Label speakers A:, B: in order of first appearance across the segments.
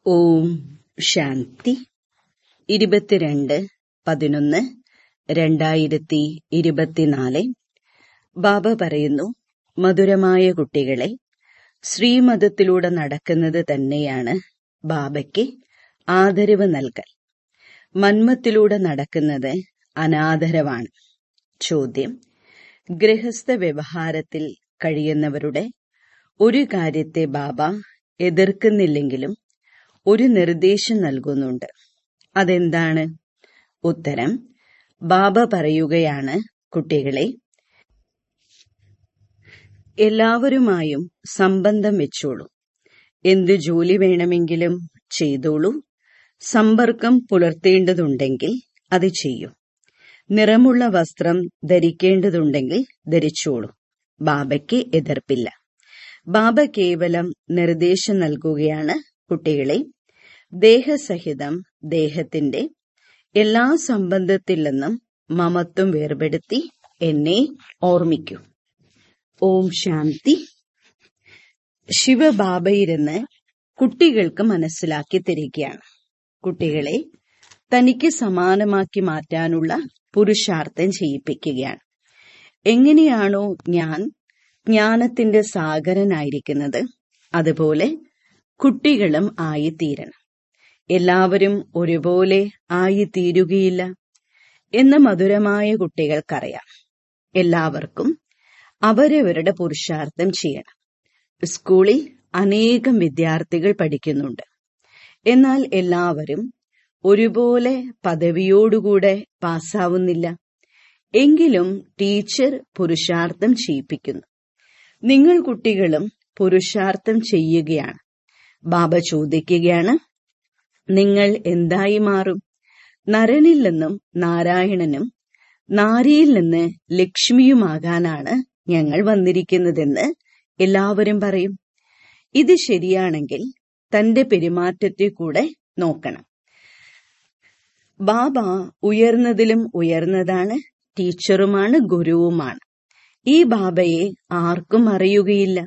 A: ഓം ശാന്തി ഇരുപത്തിരണ്ട് പതിനൊന്ന് രണ്ടായിരത്തി ഇരുപത്തിനാല് ബാബ പറയുന്നു മധുരമായ കുട്ടികളെ ശ്രീമതത്തിലൂടെ നടക്കുന്നത് തന്നെയാണ് ബാബയ്ക്ക് ആദരവ് നൽകൽ മന്മത്തിലൂടെ നടക്കുന്നത് അനാദരവാണ് ചോദ്യം ഗൃഹസ്ഥ വ്യവഹാരത്തിൽ കഴിയുന്നവരുടെ ഒരു കാര്യത്തെ ബാബ എതിർക്കുന്നില്ലെങ്കിലും ഒരു നിർദ്ദേശം നൽകുന്നുണ്ട് അതെന്താണ് ഉത്തരം ബാബ പറയുകയാണ് കുട്ടികളെ എല്ലാവരുമായും സംബന്ധം വെച്ചോളൂ എന്തു ജോലി വേണമെങ്കിലും ചെയ്തോളൂ സമ്പർക്കം പുലർത്തേണ്ടതുണ്ടെങ്കിൽ അത് ചെയ്യൂ നിറമുള്ള വസ്ത്രം ധരിക്കേണ്ടതുണ്ടെങ്കിൽ ധരിച്ചോളൂ ബാബയ്ക്ക് എതിർപ്പില്ല ബാബ കേവലം നിർദ്ദേശം നൽകുകയാണ് കുട്ടികളെ ദേഹസഹിതം ദേഹത്തിന്റെ എല്ലാ സംബന്ധത്തിൽ നിന്നും മമത്വം വേർപെടുത്തി എന്നെ ഓർമ്മിക്കൂ ഓം ശാന്തി ശിവബാബയിരുന്ന് കുട്ടികൾക്ക് മനസ്സിലാക്കി തരികയാണ് കുട്ടികളെ തനിക്ക് സമാനമാക്കി മാറ്റാനുള്ള പുരുഷാർത്ഥം ചെയ്യിപ്പിക്കുകയാണ് എങ്ങനെയാണോ ഞാൻ ജ്ഞാനത്തിന്റെ സാഗരനായിരിക്കുന്നത് അതുപോലെ കുട്ടികളും ആയിത്തീരണം എല്ലാവരും ഒരുപോലെ ആയിത്തീരുകയില്ല എന്ന് മധുരമായ കുട്ടികൾക്കറിയാം എല്ലാവർക്കും അവരവരുടെ പുരുഷാർത്ഥം ചെയ്യണം സ്കൂളിൽ അനേകം വിദ്യാർത്ഥികൾ പഠിക്കുന്നുണ്ട് എന്നാൽ എല്ലാവരും ഒരുപോലെ പദവിയോടുകൂടെ പാസ്സാവുന്നില്ല എങ്കിലും ടീച്ചർ പുരുഷാർത്ഥം ചെയ്യിപ്പിക്കുന്നു നിങ്ങൾ കുട്ടികളും പുരുഷാർത്ഥം ചെയ്യുകയാണ് ബാബ ചോദിക്കുകയാണ് നിങ്ങൾ എന്തായി മാറും നരനിൽ നിന്നും നാരായണനും നാരിയിൽ നിന്ന് ലക്ഷ്മിയുമാകാനാണ് ഞങ്ങൾ വന്നിരിക്കുന്നതെന്ന് എല്ലാവരും പറയും ഇത് ശരിയാണെങ്കിൽ തന്റെ പെരുമാറ്റത്തെ കൂടെ നോക്കണം ബാബ ഉയർന്നതിലും ഉയർന്നതാണ് ടീച്ചറുമാണ് ഗുരുവുമാണ് ഈ ബാബയെ ആർക്കും അറിയുകയില്ല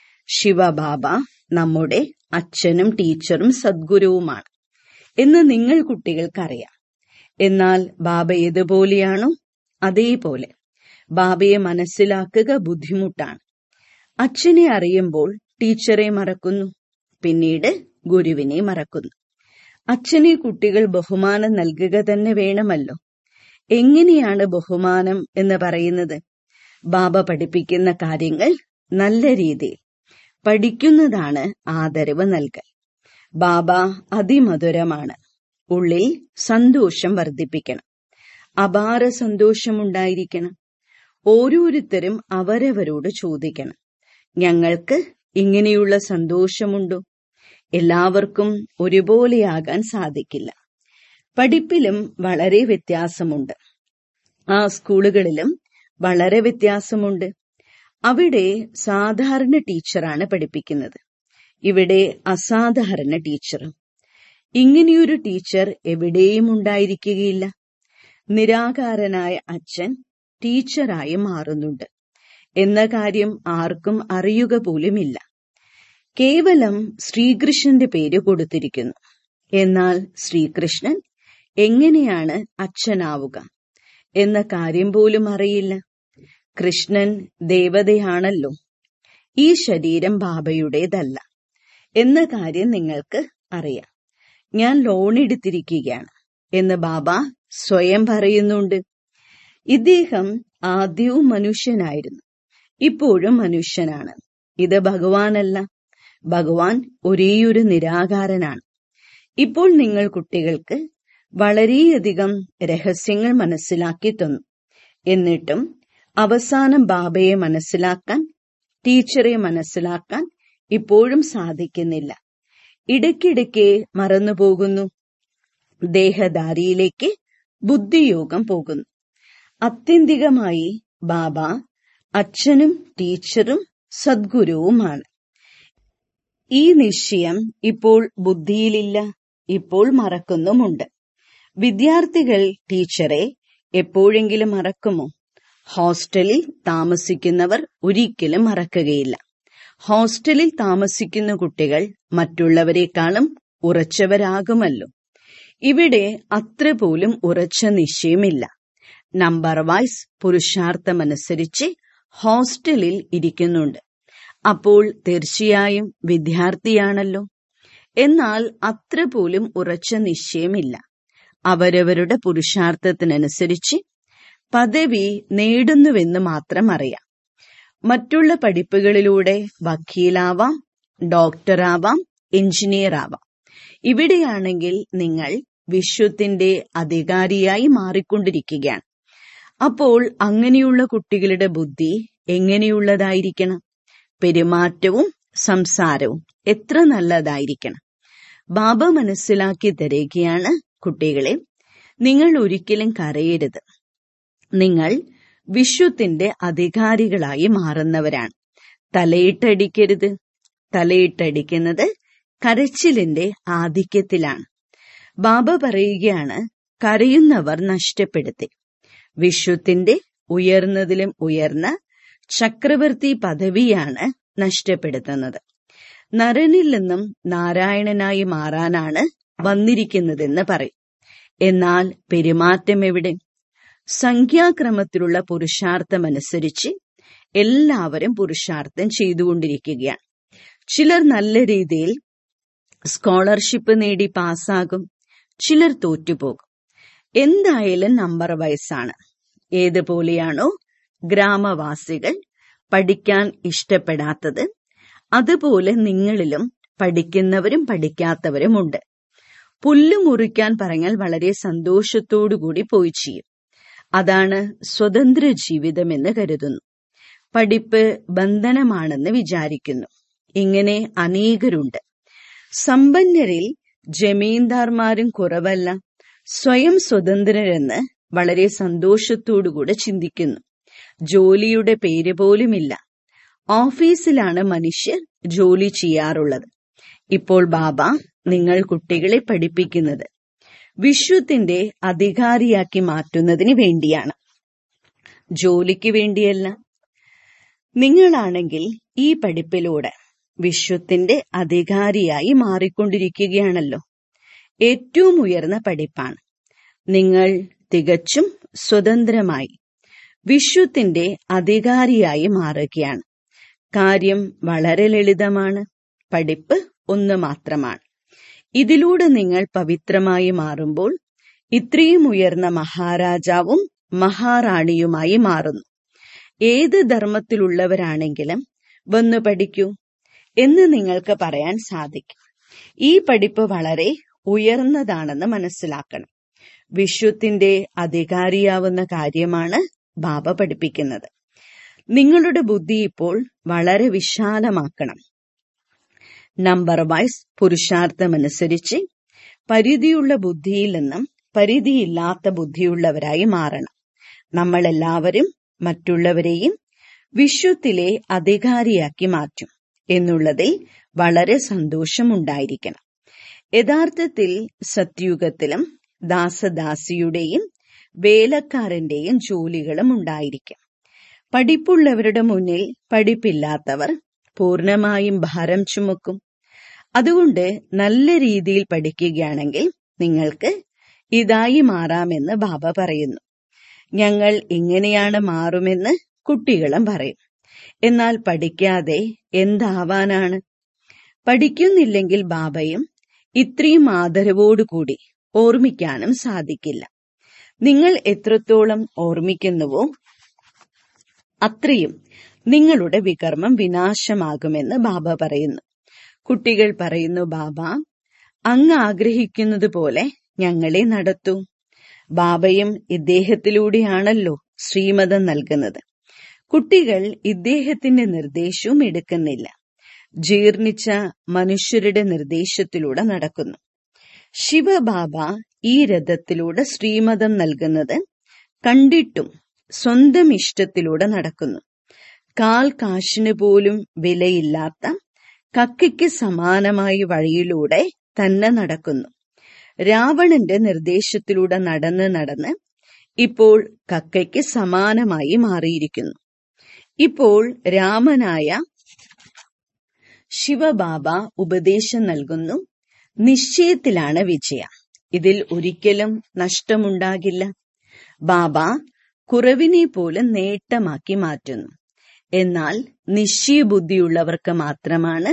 A: ശിവബാബ നമ്മുടെ അച്ഛനും ടീച്ചറും സദ്ഗുരുവുമാണ് എന്ന് നിങ്ങൾ കുട്ടികൾക്കറിയാം എന്നാൽ ബാബ ഏതുപോലെയാണോ അതേപോലെ ബാബയെ മനസ്സിലാക്കുക ബുദ്ധിമുട്ടാണ് അച്ഛനെ അറിയുമ്പോൾ ടീച്ചറെ മറക്കുന്നു പിന്നീട് ഗുരുവിനെ മറക്കുന്നു അച്ഛനെ കുട്ടികൾ ബഹുമാനം നൽകുക തന്നെ വേണമല്ലോ എങ്ങനെയാണ് ബഹുമാനം എന്ന് പറയുന്നത് ബാബ പഠിപ്പിക്കുന്ന കാര്യങ്ങൾ നല്ല രീതിയിൽ പഠിക്കുന്നതാണ് ആദരവ് നൽകൽ ബാബ അതിമധുരമാണ് ഉള്ളിൽ സന്തോഷം വർദ്ധിപ്പിക്കണം അപാര സന്തോഷമുണ്ടായിരിക്കണം ഓരോരുത്തരും അവരവരോട് ചോദിക്കണം ഞങ്ങൾക്ക് ഇങ്ങനെയുള്ള സന്തോഷമുണ്ടോ എല്ലാവർക്കും ഒരുപോലെയാകാൻ സാധിക്കില്ല പഠിപ്പിലും വളരെ വ്യത്യാസമുണ്ട് ആ സ്കൂളുകളിലും വളരെ വ്യത്യാസമുണ്ട് അവിടെ സാധാരണ ടീച്ചറാണ് പഠിപ്പിക്കുന്നത് ഇവിടെ അസാധാരണ ടീച്ചറും ഇങ്ങനെയൊരു ടീച്ചർ എവിടെയും ഉണ്ടായിരിക്കുകയില്ല നിരാകാരനായ അച്ഛൻ ടീച്ചറായി മാറുന്നുണ്ട് എന്ന കാര്യം ആർക്കും അറിയുക പോലുമില്ല കേവലം ശ്രീകൃഷ്ണന്റെ പേര് കൊടുത്തിരിക്കുന്നു എന്നാൽ ശ്രീകൃഷ്ണൻ എങ്ങനെയാണ് അച്ഛനാവുക എന്ന കാര്യം പോലും അറിയില്ല കൃഷ്ണൻ ദേവതയാണല്ലോ ഈ ശരീരം ബാബയുടേതല്ല എന്ന കാര്യം നിങ്ങൾക്ക് അറിയാം ഞാൻ ലോൺ എടുത്തിരിക്കുകയാണ് എന്ന് ബാബ സ്വയം പറയുന്നുണ്ട് ഇദ്ദേഹം ആദ്യവും മനുഷ്യനായിരുന്നു ഇപ്പോഴും മനുഷ്യനാണ് ഇത് ഭഗവാനല്ല ഭഗവാൻ ഒരേയൊരു നിരാകാരനാണ് ഇപ്പോൾ നിങ്ങൾ കുട്ടികൾക്ക് വളരെയധികം രഹസ്യങ്ങൾ മനസ്സിലാക്കി തന്നു എന്നിട്ടും അവസാനം ബാബയെ മനസ്സിലാക്കാൻ ടീച്ചറെ മനസ്സിലാക്കാൻ ഇപ്പോഴും സാധിക്കുന്നില്ല ഇടയ്ക്കിടയ്ക്ക് മറന്നുപോകുന്നു ദേഹധാരിയിലേക്ക് ബുദ്ധിയോഗം പോകുന്നു അത്യന്തികമായി ബാബ അച്ഛനും ടീച്ചറും സദ്ഗുരുവുമാണ് ഈ നിശ്ചയം ഇപ്പോൾ ബുദ്ധിയിലില്ല ഇപ്പോൾ മറക്കുന്നുമുണ്ട് വിദ്യാർത്ഥികൾ ടീച്ചറെ എപ്പോഴെങ്കിലും മറക്കുമോ ഹോസ്റ്റലിൽ താമസിക്കുന്നവർ ഒരിക്കലും മറക്കുകയില്ല ഹോസ്റ്റലിൽ താമസിക്കുന്ന കുട്ടികൾ മറ്റുള്ളവരെക്കാളും ഉറച്ചവരാകുമല്ലോ ഇവിടെ അത്ര പോലും ഉറച്ച നിശ്ചയമില്ല നമ്പർ വൈസ് പുരുഷാർത്ഥമനുസരിച്ച് ഹോസ്റ്റലിൽ ഇരിക്കുന്നുണ്ട് അപ്പോൾ തീർച്ചയായും വിദ്യാർത്ഥിയാണല്ലോ എന്നാൽ അത്ര പോലും ഉറച്ച നിശ്ചയമില്ല അവരവരുടെ പുരുഷാർത്ഥത്തിനനുസരിച്ച് പദവി നേടുന്നുവെന്ന് മാത്രം അറിയാം മറ്റുള്ള പഠിപ്പുകളിലൂടെ വക്കീലാവാം ഡോക്ടറാവാം എഞ്ചിനീയർ ആവാം ഇവിടെയാണെങ്കിൽ നിങ്ങൾ വിശ്വത്തിന്റെ അധികാരിയായി മാറിക്കൊണ്ടിരിക്കുകയാണ് അപ്പോൾ അങ്ങനെയുള്ള കുട്ടികളുടെ ബുദ്ധി എങ്ങനെയുള്ളതായിരിക്കണം പെരുമാറ്റവും സംസാരവും എത്ര നല്ലതായിരിക്കണം ബാബ മനസ്സിലാക്കി തരികയാണ് കുട്ടികളെ നിങ്ങൾ ഒരിക്കലും കരയരുത് നിങ്ങൾ വിശ്വത്തിന്റെ അധികാരികളായി മാറുന്നവരാണ് തലയിട്ടടിക്കരുത് തലയിട്ടടിക്കുന്നത് കരച്ചിലിന്റെ ആധിക്യത്തിലാണ് ബാബ പറയുകയാണ് കരയുന്നവർ നഷ്ടപ്പെടുത്തി വിശ്വത്തിന്റെ ഉയർന്നതിലും ഉയർന്ന ചക്രവർത്തി പദവിയാണ് നഷ്ടപ്പെടുത്തുന്നത് നരനിൽ നിന്നും നാരായണനായി മാറാനാണ് വന്നിരിക്കുന്നതെന്ന് പറയും എന്നാൽ പെരുമാറ്റം എവിടെ സംഖ്യാക്രമത്തിലുള്ള പുരുഷാർത്ഥമനുസരിച്ച് എല്ലാവരും പുരുഷാർത്ഥം ചെയ്തുകൊണ്ടിരിക്കുകയാണ് ചിലർ നല്ല രീതിയിൽ സ്കോളർഷിപ്പ് നേടി പാസ്സാകും ചിലർ തോറ്റുപോകും എന്തായാലും നമ്പർ വയസ്സാണ് ഏതുപോലെയാണോ ഗ്രാമവാസികൾ പഠിക്കാൻ ഇഷ്ടപ്പെടാത്തത് അതുപോലെ നിങ്ങളിലും പഠിക്കുന്നവരും പഠിക്കാത്തവരുമുണ്ട് പുല്ല് മുറിക്കാൻ പറഞ്ഞാൽ വളരെ സന്തോഷത്തോടുകൂടി പോയി ചെയ്യും അതാണ് സ്വതന്ത്ര ജീവിതം എന്ന് കരുതുന്നു പഠിപ്പ് ബന്ധനമാണെന്ന് വിചാരിക്കുന്നു ഇങ്ങനെ അനേകരുണ്ട് സമ്പന്നരിൽ ജമീന്ദാർമാരും കുറവല്ല സ്വയം സ്വതന്ത്രരെന്ന് വളരെ സന്തോഷത്തോടുകൂടെ ചിന്തിക്കുന്നു ജോലിയുടെ പേര് പോലുമില്ല ഓഫീസിലാണ് മനുഷ്യർ ജോലി ചെയ്യാറുള്ളത് ഇപ്പോൾ ബാബ നിങ്ങൾ കുട്ടികളെ പഠിപ്പിക്കുന്നത് വിശ്വത്തിന്റെ അധികാരിയാക്കി മാറ്റുന്നതിന് വേണ്ടിയാണ് ജോലിക്ക് വേണ്ടിയല്ല നിങ്ങളാണെങ്കിൽ ഈ പഠിപ്പിലൂടെ വിശ്വത്തിന്റെ അധികാരിയായി മാറിക്കൊണ്ടിരിക്കുകയാണല്ലോ ഏറ്റവും ഉയർന്ന പഠിപ്പാണ് നിങ്ങൾ തികച്ചും സ്വതന്ത്രമായി വിശ്വത്തിന്റെ അധികാരിയായി മാറുകയാണ് കാര്യം വളരെ ലളിതമാണ് പഠിപ്പ് ഒന്ന് മാത്രമാണ് ഇതിലൂടെ നിങ്ങൾ പവിത്രമായി മാറുമ്പോൾ ഇത്രയും ഉയർന്ന മഹാരാജാവും മഹാറാണിയുമായി മാറുന്നു ഏത് ധർമ്മത്തിലുള്ളവരാണെങ്കിലും വന്നു പഠിക്കൂ എന്ന് നിങ്ങൾക്ക് പറയാൻ സാധിക്കും ഈ പഠിപ്പ് വളരെ ഉയർന്നതാണെന്ന് മനസ്സിലാക്കണം വിശ്വത്തിന്റെ അധികാരിയാവുന്ന കാര്യമാണ് ബാബ പഠിപ്പിക്കുന്നത് നിങ്ങളുടെ ബുദ്ധി ഇപ്പോൾ വളരെ വിശാലമാക്കണം നമ്പർ വൈസ് പുരുഷാർത്ഥമനുസരിച്ച് പരിധിയുള്ള ബുദ്ധിയിൽ നിന്നും പരിധിയില്ലാത്ത ബുദ്ധിയുള്ളവരായി മാറണം നമ്മളെല്ലാവരും മറ്റുള്ളവരെയും വിശ്വത്തിലെ അധികാരിയാക്കി മാറ്റും എന്നുള്ളതിൽ വളരെ സന്തോഷമുണ്ടായിരിക്കണം യഥാർത്ഥത്തിൽ സത്യുഗത്തിലും ദാസദാസിയുടെയും വേലക്കാരന്റെയും ജോലികളും ഉണ്ടായിരിക്കും പഠിപ്പുള്ളവരുടെ മുന്നിൽ പഠിപ്പില്ലാത്തവർ പൂർണമായും ഭാരം ചുമക്കും അതുകൊണ്ട് നല്ല രീതിയിൽ പഠിക്കുകയാണെങ്കിൽ നിങ്ങൾക്ക് ഇതായി മാറാമെന്ന് ബാബ പറയുന്നു ഞങ്ങൾ ഇങ്ങനെയാണ് മാറുമെന്ന് കുട്ടികളും പറയും എന്നാൽ പഠിക്കാതെ എന്താവാനാണ് പഠിക്കുന്നില്ലെങ്കിൽ ബാബയും ഇത്രയും ആദരവോടുകൂടി ഓർമ്മിക്കാനും സാധിക്കില്ല നിങ്ങൾ എത്രത്തോളം ഓർമ്മിക്കുന്നുവോ അത്രയും നിങ്ങളുടെ വികർമ്മം വിനാശമാകുമെന്ന് ബാബ പറയുന്നു കുട്ടികൾ പറയുന്നു ബാബ അങ്ങ് ആഗ്രഹിക്കുന്നത് പോലെ ഞങ്ങളെ നടത്തൂ ബാബയും ഇദ്ദേഹത്തിലൂടെയാണല്ലോ ശ്രീമതം നൽകുന്നത് കുട്ടികൾ ഇദ്ദേഹത്തിന്റെ നിർദ്ദേശവും എടുക്കുന്നില്ല ജീർണിച്ച മനുഷ്യരുടെ നിർദ്ദേശത്തിലൂടെ നടക്കുന്നു ശിവബാബ ഈ രഥത്തിലൂടെ ശ്രീമതം നൽകുന്നത് കണ്ടിട്ടും സ്വന്തം ഇഷ്ടത്തിലൂടെ നടക്കുന്നു കാൽ കാശിന് പോലും വിലയില്ലാത്ത കക്കയ്ക്ക് സമാനമായ വഴിയിലൂടെ തന്നെ നടക്കുന്നു രാവണന്റെ നിർദ്ദേശത്തിലൂടെ നടന്ന് നടന്ന് ഇപ്പോൾ കക്കയ്ക്ക് സമാനമായി മാറിയിരിക്കുന്നു ഇപ്പോൾ രാമനായ ശിവബാബ ഉപദേശം നൽകുന്നു നിശ്ചയത്തിലാണ് വിജയം ഇതിൽ ഒരിക്കലും നഷ്ടമുണ്ടാകില്ല ബാബ കുറവിനെ പോലും നേട്ടമാക്കി മാറ്റുന്നു എന്നാൽ നിശ്ചയബുദ്ധിയുള്ളവർക്ക് മാത്രമാണ്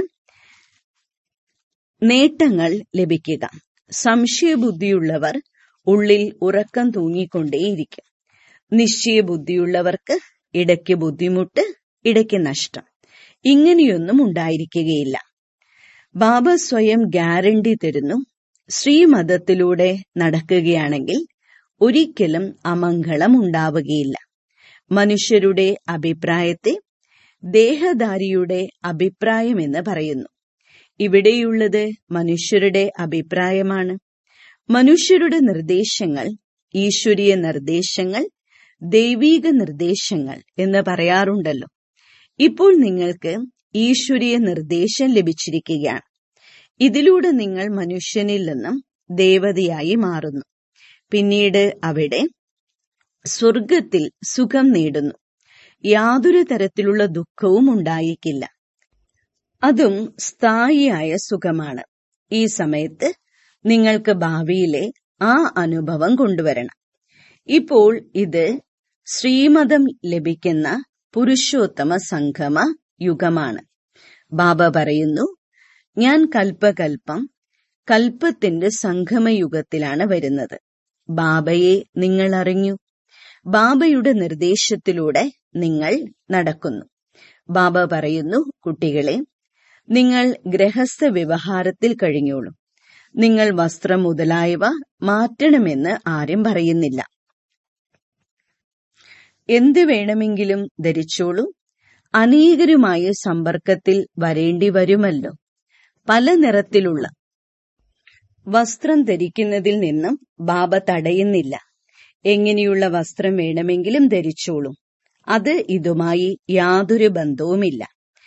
A: നേട്ടങ്ങൾ ലഭിക്കുക സംശയബുദ്ധിയുള്ളവർ ഉള്ളിൽ ഉറക്കം തൂങ്ങിക്കൊണ്ടേയിരിക്കും നിശ്ചയബുദ്ധിയുള്ളവർക്ക് ഇടയ്ക്ക് ബുദ്ധിമുട്ട് ഇടയ്ക്ക് നഷ്ടം ഇങ്ങനെയൊന്നും ഉണ്ടായിരിക്കുകയില്ല ബാബ സ്വയം ഗ്യാരണ്ടി തരുന്നു ശ്രീമതത്തിലൂടെ നടക്കുകയാണെങ്കിൽ ഒരിക്കലും അമംഗളം ഉണ്ടാവുകയില്ല മനുഷ്യരുടെ അഭിപ്രായത്തെ ദേഹധാരിയുടെ അഭിപ്രായമെന്ന് പറയുന്നു ഇവിടെയുള്ളത് മനുഷ്യരുടെ അഭിപ്രായമാണ് മനുഷ്യരുടെ നിർദ്ദേശങ്ങൾ ഈശ്വരീയ നിർദ്ദേശങ്ങൾ ദൈവീക നിർദ്ദേശങ്ങൾ എന്ന് പറയാറുണ്ടല്ലോ ഇപ്പോൾ നിങ്ങൾക്ക് ഈശ്വരീയ നിർദ്ദേശം ലഭിച്ചിരിക്കുകയാണ് ഇതിലൂടെ നിങ്ങൾ മനുഷ്യനിൽ നിന്നും ദേവതയായി മാറുന്നു പിന്നീട് അവിടെ സ്വർഗത്തിൽ സുഖം നേടുന്നു യാതൊരു തരത്തിലുള്ള ദുഃഖവും ഉണ്ടായിക്കില്ല അതും സ്ഥായിയായ സുഖമാണ് ഈ സമയത്ത് നിങ്ങൾക്ക് ഭാവിയിലെ ആ അനുഭവം കൊണ്ടുവരണം ഇപ്പോൾ ഇത് ശ്രീമതം ലഭിക്കുന്ന പുരുഷോത്തമ സംഗമ യുഗമാണ് ബാബ പറയുന്നു ഞാൻ കൽപ്പകൽപ്പം കൽപ്പത്തിന്റെ സംഗമയുഗത്തിലാണ് വരുന്നത് ബാബയെ നിങ്ങൾ അറിഞ്ഞു ബാബയുടെ നിർദ്ദേശത്തിലൂടെ നിങ്ങൾ നടക്കുന്നു ബാബ പറയുന്നു കുട്ടികളെ നിങ്ങൾ ഗൃഹസ്ഥ വ്യവഹാരത്തിൽ കഴിഞ്ഞോളൂ നിങ്ങൾ വസ്ത്രം മുതലായവ മാറ്റണമെന്ന് ആരും പറയുന്നില്ല എന്ത് വേണമെങ്കിലും ധരിച്ചോളൂ അനേകരുമായി സമ്പർക്കത്തിൽ വരേണ്ടി വരുമല്ലോ പല നിറത്തിലുള്ള വസ്ത്രം ധരിക്കുന്നതിൽ നിന്നും ബാബ തടയുന്നില്ല എങ്ങനെയുള്ള വസ്ത്രം വേണമെങ്കിലും ധരിച്ചോളൂ അത് ഇതുമായി യാതൊരു ബന്ധവുമില്ല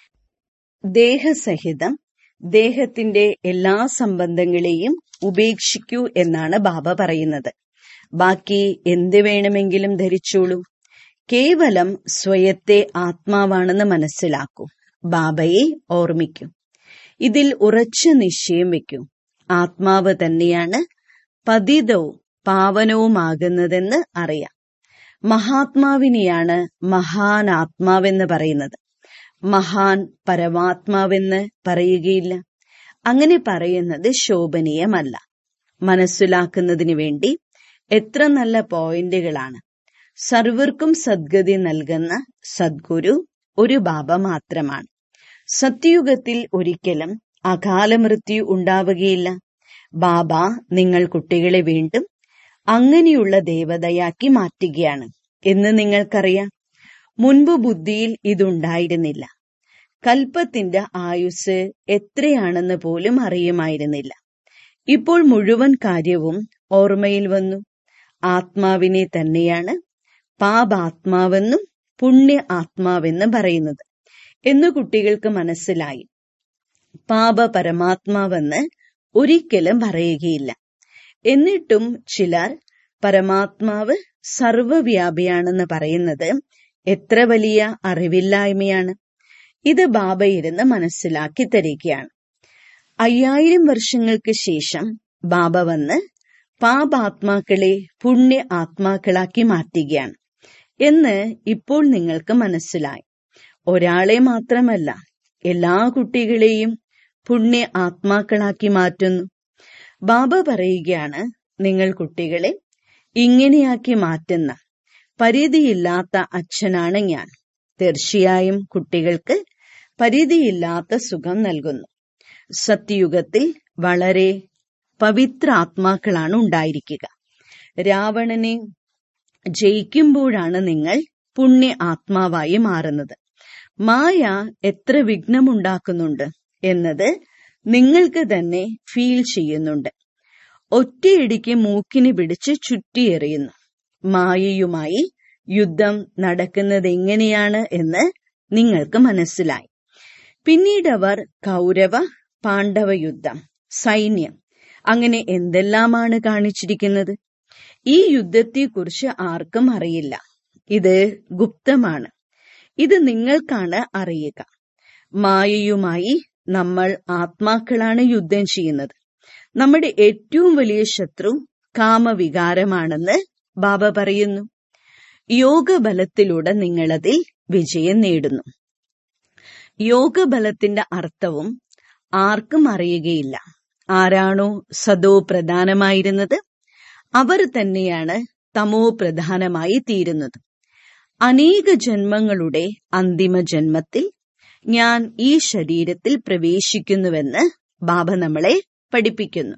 A: ദേഹസഹിതം ദേഹത്തിന്റെ എല്ലാ സംബന്ധങ്ങളെയും ഉപേക്ഷിക്കൂ എന്നാണ് ബാബ പറയുന്നത് ബാക്കി എന്ത് വേണമെങ്കിലും ധരിച്ചോളൂ കേവലം സ്വയത്തെ ആത്മാവാണെന്ന് മനസ്സിലാക്കൂ ബാബയെ ഓർമ്മിക്കൂ ഇതിൽ ഉറച്ച നിശ്ചയം വെക്കൂ ആത്മാവ് തന്നെയാണ് പതിതവും പാവനവുമാകുന്നതെന്ന് അറിയാം മഹാത്മാവിനെയാണ് മഹാൻ ആത്മാവെന്ന് പറയുന്നത് മഹാൻ പരമാത്മാവെന്ന് പറയുകയില്ല അങ്ങനെ പറയുന്നത് ശോഭനീയമല്ല മനസ്സിലാക്കുന്നതിന് വേണ്ടി എത്ര നല്ല പോയിന്റുകളാണ് സർവർക്കും സദ്ഗതി നൽകുന്ന സദ്ഗുരു ഒരു ബാബ മാത്രമാണ് സത്യയുഗത്തിൽ ഒരിക്കലും അകാല മൃത്യു ഉണ്ടാവുകയില്ല ബാബ നിങ്ങൾ കുട്ടികളെ വീണ്ടും അങ്ങനെയുള്ള ദേവതയാക്കി മാറ്റുകയാണ് എന്ന് നിങ്ങൾക്കറിയാം മുൻപ് ബുദ്ധിയിൽ ഇതുണ്ടായിരുന്നില്ല കൽപ്പത്തിന്റെ ആയുസ് എത്രയാണെന്ന് പോലും അറിയുമായിരുന്നില്ല ഇപ്പോൾ മുഴുവൻ കാര്യവും ഓർമ്മയിൽ വന്നു ആത്മാവിനെ തന്നെയാണ് പാപാത്മാവെന്നും പുണ്യ ആത്മാവെന്നും പറയുന്നത് എന്ന് കുട്ടികൾക്ക് മനസ്സിലായി പാപ പരമാത്മാവെന്ന് ഒരിക്കലും പറയുകയില്ല എന്നിട്ടും ചിലർ പരമാത്മാവ് സർവവ്യാപിയാണെന്ന് പറയുന്നത് എത്ര വലിയ അറിവില്ലായ്മയാണ് ഇത് ബാബ ഇരുന്ന് മനസ്സിലാക്കി തരികയാണ് അയ്യായിരം വർഷങ്ങൾക്ക് ശേഷം ബാബ വന്ന് പാപാത്മാക്കളെ പുണ്യ ആത്മാക്കളാക്കി മാറ്റുകയാണ് എന്ന് ഇപ്പോൾ നിങ്ങൾക്ക് മനസ്സിലായി ഒരാളെ മാത്രമല്ല എല്ലാ കുട്ടികളെയും പുണ്യ ആത്മാക്കളാക്കി മാറ്റുന്നു ബാബ പറയുകയാണ് നിങ്ങൾ കുട്ടികളെ ഇങ്ങനെയാക്കി മാറ്റുന്ന പരിധിയില്ലാത്ത അച്ഛനാണ് ഞാൻ തീർച്ചയായും കുട്ടികൾക്ക് പരിധിയില്ലാത്ത സുഖം നൽകുന്നു സത്യയുഗത്തിൽ വളരെ പവിത്ര ആത്മാക്കളാണ് ഉണ്ടായിരിക്കുക രാവണനെ ജയിക്കുമ്പോഴാണ് നിങ്ങൾ പുണ്യ ആത്മാവായി മാറുന്നത് മായ എത്ര വിഘ്നമുണ്ടാക്കുന്നുണ്ട് എന്നത് നിങ്ങൾക്ക് തന്നെ ഫീൽ ചെയ്യുന്നുണ്ട് ഒറ്റയടിക്ക് മൂക്കിന് പിടിച്ച് ചുറ്റിയെറിയുന്നു മായയുമായി യുദ്ധം നടക്കുന്നത് എങ്ങനെയാണ് എന്ന് നിങ്ങൾക്ക് മനസ്സിലായി പിന്നീട് അവർ കൗരവ പാണ്ഡവ യുദ്ധം സൈന്യം അങ്ങനെ എന്തെല്ലാമാണ് കാണിച്ചിരിക്കുന്നത് ഈ യുദ്ധത്തെക്കുറിച്ച് ആർക്കും അറിയില്ല ഇത് ഗുപ്തമാണ് ഇത് നിങ്ങൾക്കാണ് അറിയുക മായയുമായി നമ്മൾ ആത്മാക്കളാണ് യുദ്ധം ചെയ്യുന്നത് നമ്മുടെ ഏറ്റവും വലിയ ശത്രു കാമവികാരമാണെന്ന് ബാബ പറയുന്നു യോഗബലത്തിലൂടെ നിങ്ങളതിൽ വിജയം നേടുന്നു യോഗബലത്തിന്റെ അർത്ഥവും ആർക്കും അറിയുകയില്ല ആരാണോ സദോ പ്രധാനമായിരുന്നത് അവർ തന്നെയാണ് തമോ പ്രധാനമായി തീരുന്നത് അനേക ജന്മങ്ങളുടെ അന്തിമ ജന്മത്തിൽ ഞാൻ ഈ ശരീരത്തിൽ പ്രവേശിക്കുന്നുവെന്ന് ബാബ നമ്മളെ പഠിപ്പിക്കുന്നു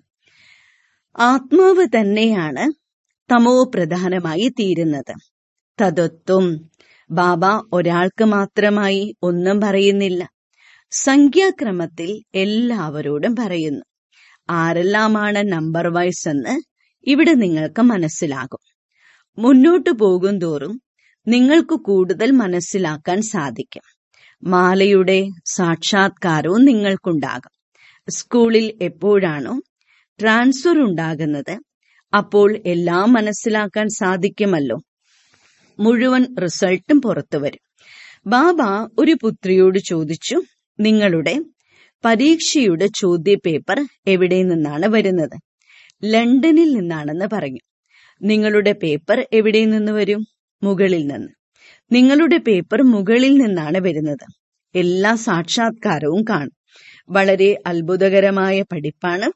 A: ആത്മാവ് തന്നെയാണ് തമോ പ്രധാനമായി തീരുന്നത് തത്വം ബാബ ഒരാൾക്ക് മാത്രമായി ഒന്നും പറയുന്നില്ല സംഖ്യാക്രമത്തിൽ എല്ലാവരോടും പറയുന്നു ആരെല്ലാമാണ് നമ്പർ വൈസ് എന്ന് ഇവിടെ നിങ്ങൾക്ക് മനസ്സിലാകും മുന്നോട്ടു പോകും തോറും നിങ്ങൾക്ക് കൂടുതൽ മനസ്സിലാക്കാൻ സാധിക്കും മാലയുടെ സാക്ഷാത്കാരവും നിങ്ങൾക്കുണ്ടാകും സ്കൂളിൽ എപ്പോഴാണോ ട്രാൻസ്ഫർ ഉണ്ടാകുന്നത് അപ്പോൾ എല്ലാം മനസ്സിലാക്കാൻ സാധിക്കുമല്ലോ മുഴുവൻ റിസൾട്ടും പുറത്തു വരും ബാബ ഒരു പുത്രിയോട് ചോദിച്ചു നിങ്ങളുടെ പരീക്ഷയുടെ ചോദ്യപേപ്പർ എവിടെ നിന്നാണ് വരുന്നത് ലണ്ടനിൽ നിന്നാണെന്ന് പറഞ്ഞു നിങ്ങളുടെ പേപ്പർ എവിടെ നിന്ന് വരും മുകളിൽ നിന്ന് നിങ്ങളുടെ പേപ്പർ മുകളിൽ നിന്നാണ് വരുന്നത് എല്ലാ സാക്ഷാത്കാരവും കാണും വളരെ അത്ഭുതകരമായ പഠിപ്പാണ്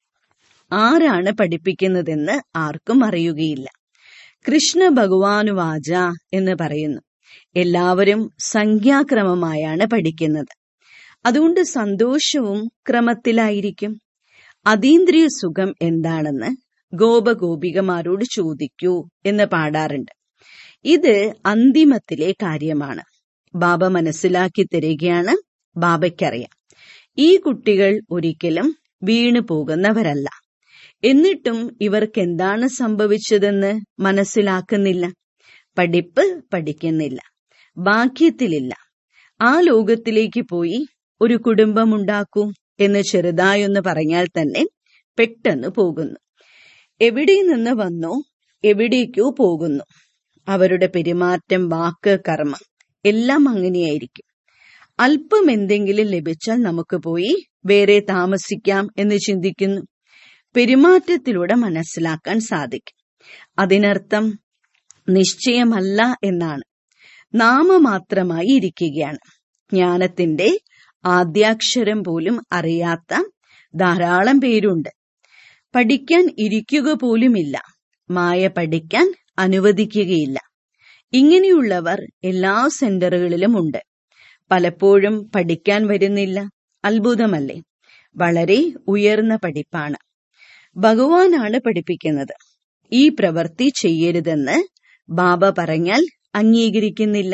A: ആരാണ് പഠിപ്പിക്കുന്നതെന്ന് ആർക്കും അറിയുകയില്ല കൃഷ്ണ ഭഗവാനുവാച എന്ന് പറയുന്നു എല്ലാവരും സംഖ്യാക്രമമായാണ് പഠിക്കുന്നത് അതുകൊണ്ട് സന്തോഷവും ക്രമത്തിലായിരിക്കും അതീന്ദ്രിയ സുഖം എന്താണെന്ന് ഗോപഗോപികമാരോട് ചോദിക്കൂ എന്ന് പാടാറുണ്ട് ഇത് അന്തിമത്തിലെ കാര്യമാണ് ബാബ മനസ്സിലാക്കി തരികയാണ് ബാബയ്ക്കറിയാം ഈ കുട്ടികൾ ഒരിക്കലും വീണു പോകുന്നവരല്ല എന്നിട്ടും ഇവർക്ക് എന്താണ് സംഭവിച്ചതെന്ന് മനസ്സിലാക്കുന്നില്ല പഠിപ്പ് പഠിക്കുന്നില്ല ഭാഗ്യത്തിലില്ല ആ ലോകത്തിലേക്ക് പോയി ഒരു കുടുംബമുണ്ടാക്കൂ എന്ന് ചെറുതായൊന്ന് പറഞ്ഞാൽ തന്നെ പെട്ടെന്ന് പോകുന്നു എവിടെ നിന്ന് വന്നോ എവിടേക്കോ പോകുന്നു അവരുടെ പെരുമാറ്റം വാക്ക് കർമ്മം എല്ലാം അങ്ങനെയായിരിക്കും അല്പം എന്തെങ്കിലും ലഭിച്ചാൽ നമുക്ക് പോയി വേറെ താമസിക്കാം എന്ന് ചിന്തിക്കുന്നു പെരുമാറ്റത്തിലൂടെ മനസ്സിലാക്കാൻ സാധിക്കും അതിനർത്ഥം നിശ്ചയമല്ല എന്നാണ് നാമമാത്രമായി ഇരിക്കുകയാണ് ജ്ഞാനത്തിന്റെ ആദ്യാക്ഷരം പോലും അറിയാത്ത ധാരാളം പേരുണ്ട് പഠിക്കാൻ ഇരിക്കുക പോലുമില്ല മായ പഠിക്കാൻ അനുവദിക്കുകയില്ല ഇങ്ങനെയുള്ളവർ എല്ലാ സെന്ററുകളിലും ഉണ്ട് പലപ്പോഴും പഠിക്കാൻ വരുന്നില്ല അത്ഭുതമല്ലേ വളരെ ഉയർന്ന പഠിപ്പാണ് ഭഗവാനാണ് പഠിപ്പിക്കുന്നത് ഈ പ്രവൃത്തി ചെയ്യരുതെന്ന് ബാബ പറഞ്ഞാൽ അംഗീകരിക്കുന്നില്ല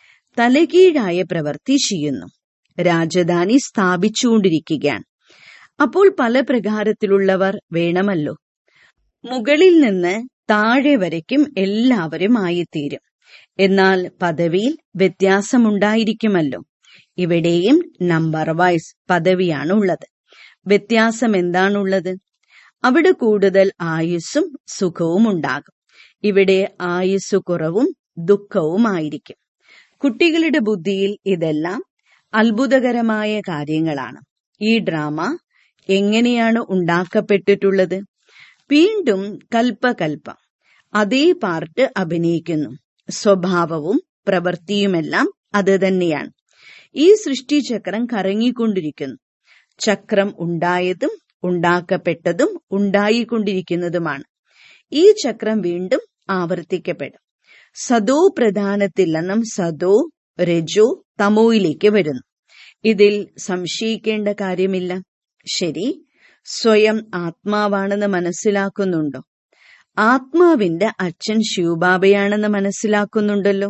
A: തലകീഴായ പ്രവൃത്തി ചെയ്യുന്നു രാജധാനി സ്ഥാപിച്ചുകൊണ്ടിരിക്കുകയാണ് അപ്പോൾ പല പ്രകാരത്തിലുള്ളവർ വേണമല്ലോ മുകളിൽ നിന്ന് താഴെ വരയ്ക്കും എല്ലാവരും ആയിത്തീരും എന്നാൽ പദവിയിൽ വ്യത്യാസമുണ്ടായിരിക്കുമല്ലോ ഇവിടെയും നമ്പർ വൈസ് പദവിയാണ് ഉള്ളത് വ്യത്യാസം എന്താണുള്ളത് അവിടെ കൂടുതൽ ആയുസ്സും സുഖവും ഉണ്ടാകും ഇവിടെ ആയുസ് കുറവും ദുഃഖവുമായിരിക്കും കുട്ടികളുടെ ബുദ്ധിയിൽ ഇതെല്ലാം അത്ഭുതകരമായ കാര്യങ്ങളാണ് ഈ ഡ്രാമ എങ്ങനെയാണ് ഉണ്ടാക്കപ്പെട്ടിട്ടുള്ളത് വീണ്ടും കൽപ്പകൽപ്പം അതേ പാർട്ട് അഭിനയിക്കുന്നു സ്വഭാവവും പ്രവൃത്തിയുമെല്ലാം അത് തന്നെയാണ് ഈ സൃഷ്ടിചക്രം കറങ്ങിക്കൊണ്ടിരിക്കുന്നു ചക്രം ഉണ്ടായതും ഉണ്ടാക്കപ്പെട്ടതും ഉണ്ടായിക്കൊണ്ടിരിക്കുന്നതുമാണ് ഈ ചക്രം വീണ്ടും ആവർത്തിക്കപ്പെടും സദോ പ്രധാനത്തിൽ നിന്നും സദോ രജോ തമോയിലേക്ക് വരുന്നു ഇതിൽ സംശയിക്കേണ്ട കാര്യമില്ല ശരി സ്വയം ആത്മാവാണെന്ന് മനസ്സിലാക്കുന്നുണ്ടോ ആത്മാവിന്റെ അച്ഛൻ ശിവബാബയാണെന്ന് മനസ്സിലാക്കുന്നുണ്ടല്ലോ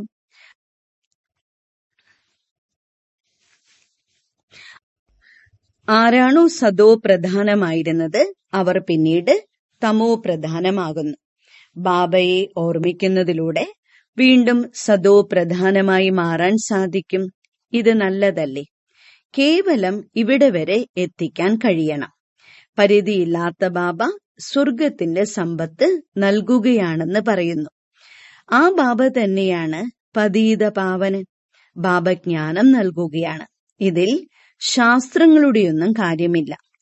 A: ആരാണോ സദോ പ്രധാനമായിരുന്നത് അവർ പിന്നീട് തമോ പ്രധാനമാകുന്നു ബാബയെ ഓർമ്മിക്കുന്നതിലൂടെ വീണ്ടും സദോ പ്രധാനമായി മാറാൻ സാധിക്കും ഇത് നല്ലതല്ലേ കേവലം ഇവിടെ വരെ എത്തിക്കാൻ കഴിയണം പരിധിയില്ലാത്ത ബാബ സ്വർഗത്തിന്റെ സമ്പത്ത് നൽകുകയാണെന്ന് പറയുന്നു ആ ബാബ തന്നെയാണ് പതീത പാവനൻ ബാബ ജ്ഞാനം നൽകുകയാണ് ഇതിൽ ശാസ്ത്രങ്ങളുടെയൊന്നും കാര്യമില്ല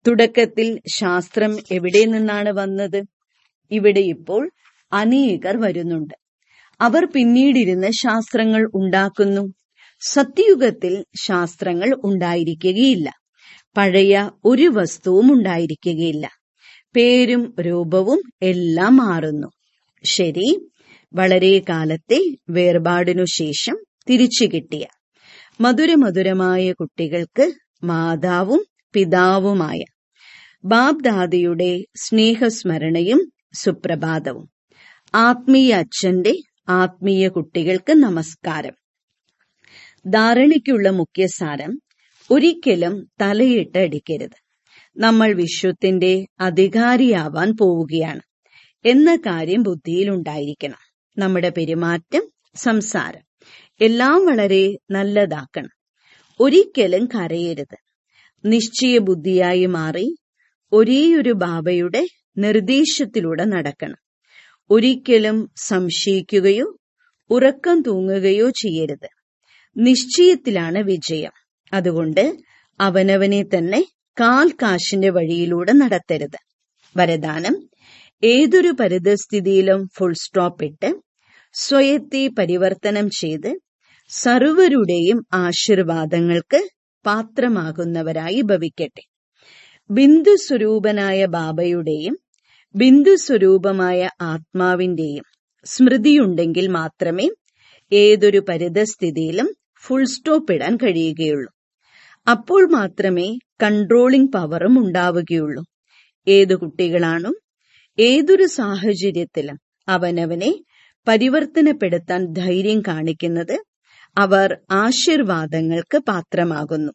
A: തുടക്കത്തിൽ ശാസ്ത്രം എവിടെ നിന്നാണ് വന്നത് ഇവിടെ ഇപ്പോൾ അനേകർ വരുന്നുണ്ട് അവർ പിന്നീടിരുന്ന് ശാസ്ത്രങ്ങൾ ഉണ്ടാക്കുന്നു സത്യയുഗത്തിൽ ശാസ്ത്രങ്ങൾ ഉണ്ടായിരിക്കുകയില്ല പഴയ ഒരു വസ്തുവും ഉണ്ടായിരിക്കുകയില്ല പേരും രൂപവും എല്ലാം മാറുന്നു ശരി വളരെ കാലത്തെ വേർപാടിനു ശേഷം തിരിച്ചു കിട്ടിയ മധുരമധുരമായ കുട്ടികൾക്ക് മാതാവും പിതാവുമായ ബാബ്ദാദയുടെ സ്നേഹസ്മരണയും സുപ്രഭാതവും ആത്മീയ അച്ഛന്റെ ആത്മീയ കുട്ടികൾക്ക് നമസ്കാരം ധാരണയ്ക്കുള്ള മുഖ്യസാരം ഒരിക്കലും തലയിട്ട് അടിക്കരുത് നമ്മൾ വിശ്വത്തിന്റെ അധികാരിയാവാൻ പോവുകയാണ് എന്ന കാര്യം ബുദ്ധിയിലുണ്ടായിരിക്കണം നമ്മുടെ പെരുമാറ്റം സംസാരം എല്ലാം വളരെ നല്ലതാക്കണം ഒരിക്കലും കരയരുത് നിശ്ചയ ബുദ്ധിയായി മാറി ഒരേയൊരു ബാബയുടെ നിർദ്ദേശത്തിലൂടെ നടക്കണം ഒരിക്കലും സംശയിക്കുകയോ ഉറക്കം തൂങ്ങുകയോ ചെയ്യരുത് നിശ്ചയത്തിലാണ് വിജയം അതുകൊണ്ട് അവനവനെ തന്നെ കാൽ കാശിന്റെ വഴിയിലൂടെ നടത്തരുത് വരദാനം ഏതൊരു പരിതസ്ഥിതിയിലും ഫുൾ സ്റ്റോപ്പ് ഇട്ട് സ്വയത്തെ പരിവർത്തനം ചെയ്ത് സർവരുടെയും ആശീർവാദങ്ങൾക്ക് പാത്രമാകുന്നവരായി ഭവിക്കട്ടെ ബിന്ദു സ്വരൂപനായ ബാബയുടെയും ബിന്ദു സ്വരൂപമായ ആത്മാവിന്റെയും സ്മൃതിയുണ്ടെങ്കിൽ മാത്രമേ ഏതൊരു പരിതസ്ഥിതിയിലും ഫുൾ സ്റ്റോപ്പ് ഇടാൻ കഴിയുകയുള്ളൂ അപ്പോൾ മാത്രമേ കൺട്രോളിംഗ് പവറും ഉണ്ടാവുകയുള്ളൂ ഏതു കുട്ടികളാണോ ഏതൊരു സാഹചര്യത്തിലും അവനവനെ പരിവർത്തനപ്പെടുത്താൻ ധൈര്യം കാണിക്കുന്നത് അവർ ആശീർവാദങ്ങൾക്ക് പാത്രമാകുന്നു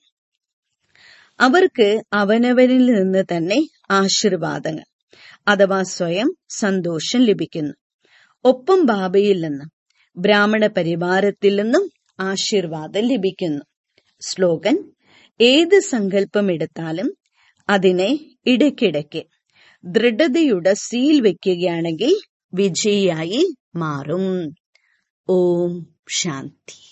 A: അവർക്ക് അവനവനിൽ നിന്ന് തന്നെ ആശീർവാദങ്ങൾ അഥവാ സ്വയം സന്തോഷം ലഭിക്കുന്നു ഒപ്പം ബാബയിൽ നിന്നും ബ്രാഹ്മണ പരിവാരത്തിൽ നിന്നും ആശീർവാദം ലഭിക്കുന്നു സ്ലോഗൻ ഏത് സങ്കല്പം എടുത്താലും അതിനെ ഇടയ്ക്കിടയ്ക്ക് ദൃഢതയുടെ സീൽ വെക്കുകയാണെങ്കിൽ വിജയിയായി മാറും ഓം ശാന്തി